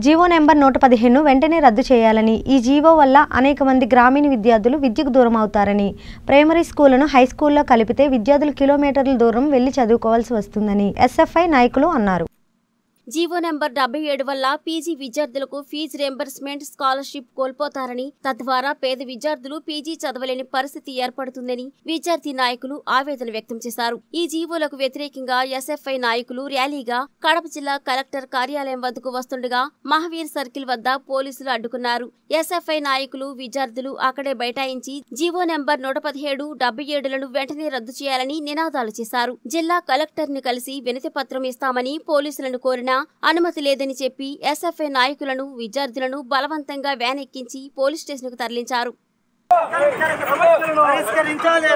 GO number నూట పదిహేను వెంటనే రద్దు చేయాలని ఈ జీవో వల్ల అనేక మంది గ్రామీణ విద్యార్థులు విద్యకు దూరం అవుతారని ప్రైమరీ స్కూళ్లను హై స్కూల్లో కలిపితే విద్యార్థులు కిలోమీటర్ల దూరం వెళ్లి చదువుకోవాల్సి వస్తుందని ఎస్ఎఫ్ఐ నాయకులు అన్నారు జీవో నెంబర్ డెబ్బై ఏడు వల్ల పీజీ విద్యార్థులకు ఫీజు రియంబర్స్మెంట్ స్కాలర్షిప్ కోల్పోతారని తద్వారా పేద విద్యార్థులు పీజీ చదవలేని పరిస్థితి ఏర్పడుతుందని విద్యార్థి నాయకులు ఆవేదన వ్యక్తం చేశారు ఈ జీవోలకు వ్యతిరేకంగా ఎస్ఎఫ్ఐ నాయకులు ర్యాలీగా కడప జిల్లా కలెక్టర్ కార్యాలయం వద్దకు వస్తుండగా మహావీర్ సర్కిల్ వద్ద పోలీసులు అడ్డుకున్నారు ఎస్ఎఫ్ఐ నాయకులు విద్యార్థులు అక్కడే బైఠాయించి జీవో నెంబర్ నూట పదిహేడు డెబ్బై ఏడులను వెంటనే రద్దు చేయాలని నినాదాలు చేశారు జిల్లా కలెక్టర్ ని కలిసి వినతి పత్రం ఇస్తామని పోలీసులను కోరినా అనుమతి లేదని చెప్పి ఎస్ఎఫ్ఐ నాయకులను విద్యార్థులను బలవంతంగా వ్యాన్ ఎక్కించి పోలీస్ స్టేషన్ కు తరలించారు పరిష్కరించాలి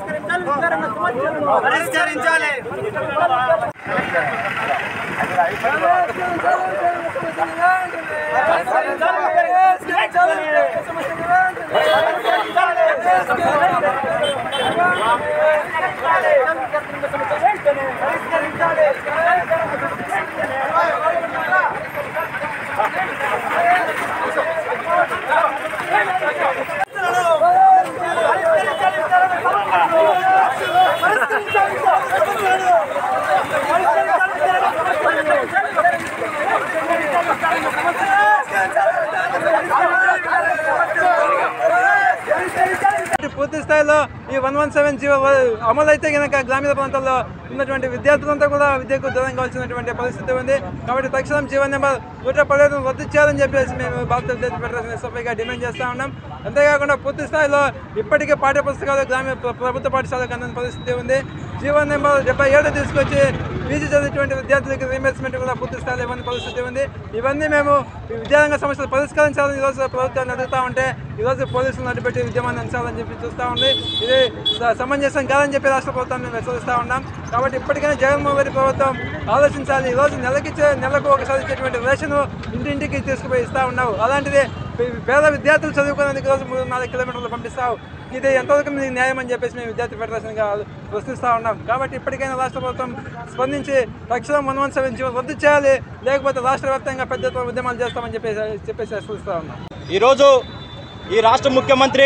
పరిష్కరించాలి పూర్తి స్థాయిలో ఈ వన్ వన్ సెవెన్ జీవో అమలు అయితే కనుక గ్రామీణ ప్రాంతాల్లో ఉన్నటువంటి విద్యార్థులంతా కూడా విద్యకు దూరం కావాల్సినటువంటి పరిస్థితి ఉంది కాబట్టి తక్షణం జీవన్ నెంబర్ నూట పదిహేను రద్దు చేయాలని చెప్పేసి మేము భారత విద్యార్థి ఫెడరేషన్ ఎస్ఎఫ్ఐగా డిమాండ్ చేస్తా ఉన్నాం అంతేకాకుండా పూర్తి స్థాయిలో ఇప్పటికే పాఠ్య పుస్తకాలు గ్రామీణ ప్ర- ప్రభుత్వ పాఠశాలకు అందని పరిస్థితి ఉంది జీవన్ నెంబర్ డెబ్బై ఏడు తీసుకొచ్చి పీజీ చదివేటువంటి విద్యార్థులకి రీఎంబర్స్మెంట్ కూడా పూర్తి స్థాయిలో ఇవ్వని పరిస్థితి ఉంది ఇవన్నీ మేము ఈ విద్యారంగ సమస్యలు పరిష్కరించాలని ఈరోజు ప్రభుత్వాన్ని అడుగుతా ఉంటే ఈరోజు పోలీసులను అడ్డుపెట్టి ఉద్యమాన్ని అంచాలని చెప్పి చూస్తూ ఉంది ఇది స- సమంజసం కాదని చెప్పి రాష్ట్ర ప్రభుత్వాన్ని మేము హెచ్చరిస్తూ ఉన్నాం కాబట్టి ఇప్పటికైనా జగన్మోహన్ రెడ్డి ప్రభుత్వం ఆలోచించాలి ఈరోజు నెలకిచ్చే నెలకు ఒకసారి ఇచ్చేటువంటి రేషన్ ఇంటింటికి తీసుకుపోయి ఇస్తూ ఉన్నావు అలాంటిది పే- పేద విద్యార్థులు చదువుకునేందుకు రోజు మూడు నాలుగు కిలోమీటర్లు పంపిస్తావు ఇది ఎంతవరకు మీకు న్యాయం అని చెప్పేసి మేము విద్యార్థి ఫెడరేషన్గా ప్రశ్నిస్తూ ఉన్నాం కాబట్టి ఇప్పటికైనా రాష్ట్ర ప్రభుత్వం స్పందించి తక్షణం వన్ వన్ సెవెన్ రద్దు చేయాలి లేకపోతే రాష్ట్ర వ్యాప్తంగా పెద్ద ఎత్తున ఉద్యమాలు చేస్తామని చెప్పేసి చెప్పేసి హెచ్చరిస్తూ ఉన్నాం ఈరోజు ఈ రాష్ట్ర ముఖ్యమంత్రి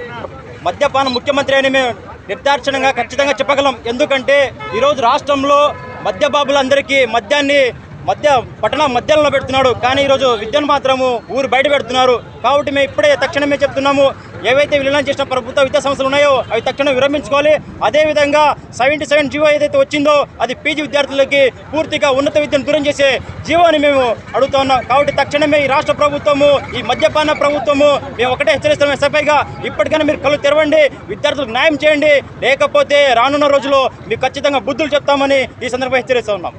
మద్యపాన ముఖ్యమంత్రి అని మేము నిర్దాక్షిణంగా ఖచ్చితంగా చెప్పగలం ఎందుకంటే ఈరోజు రాష్ట్రంలో మద్య బాబులందరికీ మద్యాన్ని మద్య పట్టణ మద్యాలలో పెడుతున్నాడు కానీ ఈరోజు విద్యను మాత్రము ఊరు బయట పెడుతున్నారు కాబట్టి మేము ఇప్పుడే తక్షణమే చెప్తున్నాము ఏవైతే విలీనం చేసిన ప్రభుత్వ విద్యా సంస్థలు ఉన్నాయో అవి తక్షణం విరమించుకోవాలి అదేవిధంగా సెవెంటీ సెవెన్ జీవో ఏదైతే వచ్చిందో అది పీజీ విద్యార్థులకి పూర్తిగా ఉన్నత విద్యను దూరం చేసే జీవో అని మేము అడుగుతా ఉన్నాం కాబట్టి తక్షణమే ఈ రాష్ట్ర ప్రభుత్వము ఈ మద్యపాన ప్రభుత్వము మేము ఒకటే హెచ్చరిస్తున్నాం ఎస్ఎఫ్ఐగా ఇప్పటికైనా మీరు కళ్ళు తెరవండి విద్యార్థులకు న్యాయం చేయండి లేకపోతే రానున్న రోజుల్లో మీకు ఖచ్చితంగా బుద్ధులు చెప్తామని ఈ సందర్భంగా హెచ్చరిస్తా ఉన్నాం